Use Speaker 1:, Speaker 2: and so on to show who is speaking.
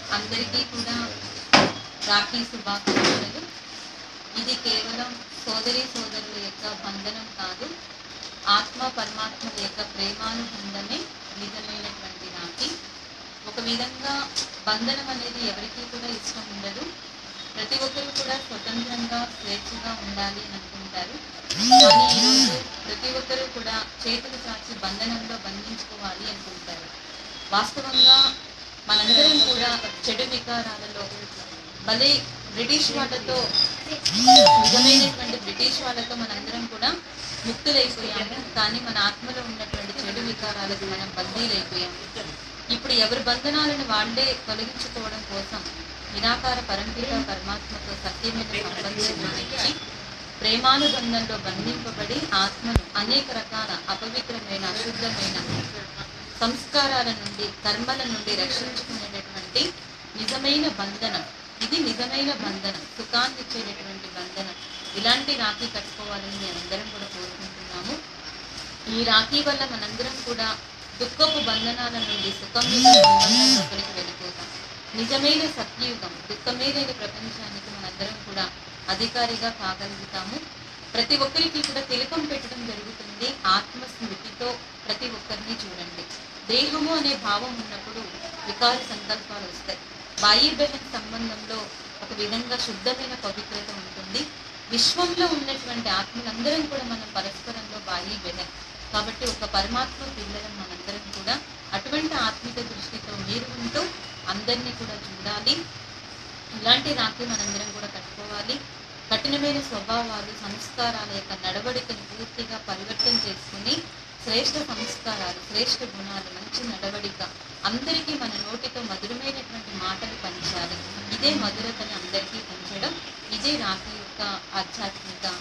Speaker 1: అందరికీ కూడా రాఖీ శుభాకాంక్షలు ఇది కేవలం సోదరి సోదరుల యొక్క బంధనం కాదు ఆత్మ పరమాత్మల యొక్క ప్రేమానుబంధమే నిజమైనటువంటి రాఖీ ఒక విధంగా బంధనం అనేది ఎవరికీ కూడా ఇష్టం ఉండదు ప్రతి ఒక్కరు కూడా స్వతంత్రంగా స్వేచ్ఛగా ఉండాలి అని అనుకుంటారు కానీ ఈరోజు ప్రతి ఒక్కరు కూడా చేతులు చాచి బంధనంలో బంధించుకోవాలి అనుకుంటారు వాస్తవంగా మనందరం కూడా చెడు వికారాలలో భలే బ్రిటిష్ వాళ్ళతో నిజమైనటువంటి బ్రిటిష్ వాళ్ళతో మనందరం కూడా ముక్తులైపోయాము కానీ మన ఆత్మలో ఉన్నటువంటి చెడు వికారాలకు మనం బందీలైపోయాము ఇప్పుడు ఎవరి బంధనాలను వాళ్ళే తొలగించుకోవడం కోసం నిరాకార పరంపిత పరమాత్మతో సత్యమైన సంబంధం ఇచ్చి ప్రేమానుబంధంలో బంధింపబడి ఆత్మను అనేక రకాల అపవిత్రమైన అశుద్ధమైన సంస్కారాల నుండి కర్మల నుండి రక్షించుకునేటటువంటి నిజమైన బంధనం ఇది నిజమైన బంధనం సుఖాన్ని ఇచ్చేటటువంటి బంధనం ఇలాంటి రాఖీ కట్టుకోవాలని మేము అందరం కూడా కోరుకుంటున్నాము ఈ రాఖీ వల్ల మనందరం కూడా దుఃఖపు బంధనాల నుండి సుఖం యొక్క సంబంధంలోకి వెళ్ళిపోతాం నిజమైన సత్యయుగం దుఃఖమే లేని ప్రపంచానికి మనందరం కూడా అధికారిగా కాగలుగుతాము ప్రతి ఒక్కరికి కూడా తిలకం పెట్టడం జరుగుతుంది ఆత్మ స్మృతితో ప్రతి ఒక్కరిని చూడండి దేహము అనే భావం ఉన్నప్పుడు వికార సంకల్పాలు వస్తాయి బాయి బెహన్ సంబంధంలో ఒక విధంగా శుద్ధమైన పవిత్రత ఉంటుంది విశ్వంలో ఉన్నటువంటి ఆత్మలందరం కూడా మనం పరస్పరంలో బాయి బెహన్ కాబట్టి ఒక పరమాత్మ పిల్లలం మనందరం కూడా అటువంటి ఆత్మిక దృష్టితో మీరు ఉంటూ అందరినీ కూడా చూడాలి ఇలాంటి రాఖీ మనందరం కూడా కట్టుకోవాలి కఠినమైన స్వభావాలు సంస్కారాల యొక్క నడవడికను పూర్తిగా పరివర్తన చేసుకుని శ్రేష్ఠ సంస్కారాలు శ్రేష్ఠ గుణాలు మంచి నడవడిక అందరికీ మన నోటితో మధురమైనటువంటి మాటలు పంచాలి ఇదే మధురతని అందరికీ పంచడం ఇదే రాఖీ యొక్క ఆధ్యాత్మిక